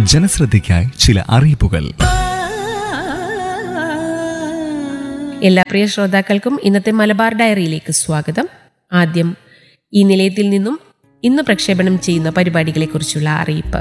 ജനശ്രദ്ധയ്ക്കായി ചില അറിയിപ്പുകൾ എല്ലാ പ്രിയ ശ്രോതാക്കൾക്കും ഇന്നത്തെ മലബാർ ഡയറിയിലേക്ക് സ്വാഗതം ആദ്യം ഈ നിലയത്തിൽ നിന്നും ഇന്ന് പ്രക്ഷേപണം ചെയ്യുന്ന പരിപാടികളെക്കുറിച്ചുള്ള അറിയിപ്പ്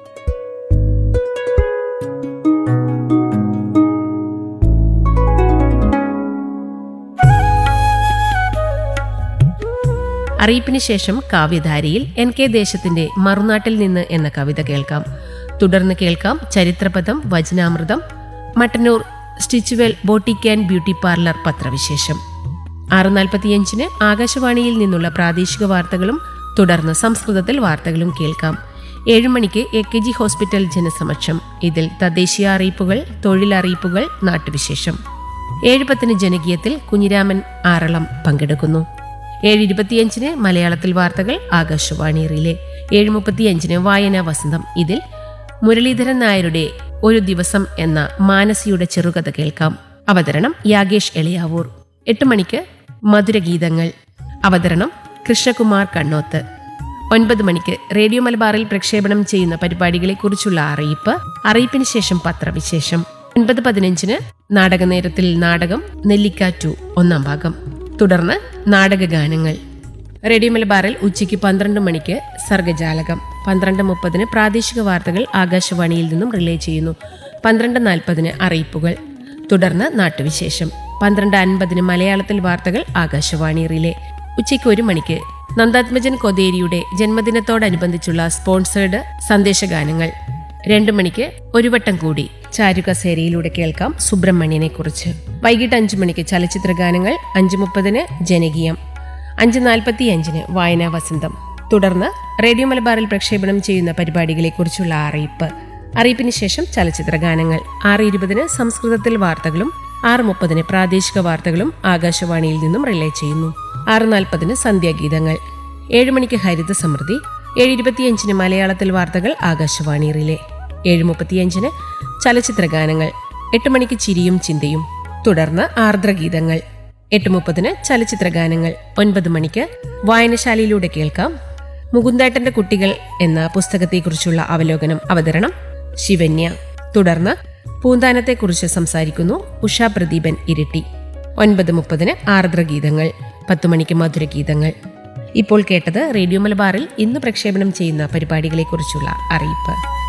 അറിയിപ്പിന് ശേഷം കാവ്യധാരയിൽ എൻ കെ ദേശത്തിന്റെ മറുനാട്ടിൽ നിന്ന് എന്ന കവിത കേൾക്കാം തുടർന്ന് കേൾക്കാം ചരിത്രപഥം വചനാമൃതം Mattannur stitchwell boutique and beauty parlour പത്രവിശേഷം ആറ് നാൽപ്പത്തിയഞ്ചിന് ആകാശവാണിയിൽ നിന്നുള്ള പ്രാദേശിക വാർത്തകളും തുടർന്ന് സംസ്കൃതത്തിൽ വാർത്തകളും കേൾക്കാം ഏഴു മണിക്ക് എ കെ ജി ഹോസ്പിറ്റൽ ജനസമക്ഷം ഇതിൽ തദ്ദേശീയ അറിയിപ്പുകൾ തൊഴിലറിയിപ്പുകൾ നാട്ടുവിശേഷം ഏഴ് പത്തിന് ജനകീയത്തിൽ കുഞ്ഞിരാമൻ ആറളം പങ്കെടുക്കുന്നു ഏഴ് ഇരുപത്തിയഞ്ചിന് മലയാളത്തിൽ വാർത്തകൾ ആകാശവാണി റിലേ ഏഴ് മുപ്പത്തിയഞ്ചിന് വായന വസന്തം ഇതിൽ മുരളീധരൻ നായരുടെ ഒരു ദിവസം എന്ന മാനസിയുടെ ചെറുകഥ കേൾക്കാം അവതരണം യാഗേഷ് എളിയാവൂർ എട്ട് മണിക്ക് മധുരഗീതങ്ങൾ അവതരണം കൃഷ്ണകുമാർ കണ്ണോത്ത് ഒൻപത് മണിക്ക് റേഡിയോ മലബാറിൽ പ്രക്ഷേപണം ചെയ്യുന്ന പരിപാടികളെക്കുറിച്ചുള്ള അറിയിപ്പ് അറിയിപ്പിന് ശേഷം പത്രവിശേഷം ഒൻപത് പതിനഞ്ചിന് നാടകനേരത്തിൽ നാടകം നെല്ലിക്കാറ്റു ഒന്നാം ഭാഗം തുടർന്ന് നാടകഗാനങ്ങൾ റേഡിയോ മലബാറിൽ ഉച്ചയ്ക്ക് പന്ത്രണ്ട് മണിക്ക് സർഗജാലകം പന്ത്രണ്ട് മുപ്പതിന് പ്രാദേശിക വാർത്തകൾ ആകാശവാണിയിൽ നിന്നും റിലേ ചെയ്യുന്നു പന്ത്രണ്ട് നാൽപ്പതിന് അറിയിപ്പുകൾ തുടർന്ന് നാട്ടുവിശേഷം പന്ത്രണ്ട് അൻപതിന് മലയാളത്തിൽ വാർത്തകൾ ആകാശവാണി റിലേ ഉച്ചയ്ക്ക് ഒരു മണിക്ക് നന്ദാത്മജൻ കൊതേരിയുടെ ജന്മദിനത്തോടനുബന്ധിച്ചുള്ള സ്പോൺസേഡ് സന്ദേശഗാനങ്ങൾ രണ്ടു മണിക്ക് ഒരു വട്ടം കൂടി ചാരുകസേരയിലൂടെ കേൾക്കാം സുബ്രഹ്മണ്യനെ കുറിച്ച് വൈകിട്ട് അഞ്ചു മണിക്ക് ചലച്ചിത്ര ഗാനങ്ങൾ അഞ്ചു മുപ്പതിന് ജനകീയം അഞ്ച് നാൽപ്പത്തി അഞ്ചിന് വായനാ വസന്തം തുടർന്ന് റേഡിയോ മലബാറിൽ പ്രക്ഷേപണം ചെയ്യുന്ന പരിപാടികളെക്കുറിച്ചുള്ള അറിയിപ്പ് അറിയിപ്പിന് ശേഷം ചലച്ചിത്ര ഗാനങ്ങൾ ആറ് ഇരുപതിന് സംസ്കൃതത്തിൽ വാർത്തകളും ആറ് മുപ്പതിന് പ്രാദേശിക വാർത്തകളും ആകാശവാണിയിൽ നിന്നും റിലേ ചെയ്യുന്നു ആറ് നാൽപ്പതിന് സന്ധ്യാഗീതങ്ങൾ ഏഴ് മണിക്ക് ഹരിത സമൃദ്ധി ഏഴ് ഇരുപത്തിയഞ്ചിന് മലയാളത്തിൽ വാർത്തകൾ ആകാശവാണി റിലേ ഏഴ് മുപ്പത്തിയഞ്ചിന് ചലച്ചിത്ര ഗാനങ്ങൾ എട്ട് മണിക്ക് ചിരിയും ചിന്തയും തുടർന്ന് ആർദ്രഗീതങ്ങൾ എട്ട് മുപ്പതിന് ചലച്ചിത്ര ഗാനങ്ങൾ ഒൻപത് മണിക്ക് വായനശാലയിലൂടെ കേൾക്കാം മുകുന്ദേട്ടന്റെ കുട്ടികൾ എന്ന പുസ്തകത്തെക്കുറിച്ചുള്ള അവലോകനം അവതരണം ശിവന്യ തുടർന്ന് പൂന്താനത്തെക്കുറിച്ച് സംസാരിക്കുന്നു ഉഷാ പ്രദീപൻ ഇരിട്ടി ഒൻപത് മുപ്പതിന് ആർദ്രഗീതങ്ങൾ പത്തു മണിക്ക് മധുരഗീതങ്ങൾ ഇപ്പോൾ കേട്ടത് റേഡിയോ മലബാറിൽ ഇന്ന് പ്രക്ഷേപണം ചെയ്യുന്ന പരിപാടികളെക്കുറിച്ചുള്ള അറിയിപ്പ്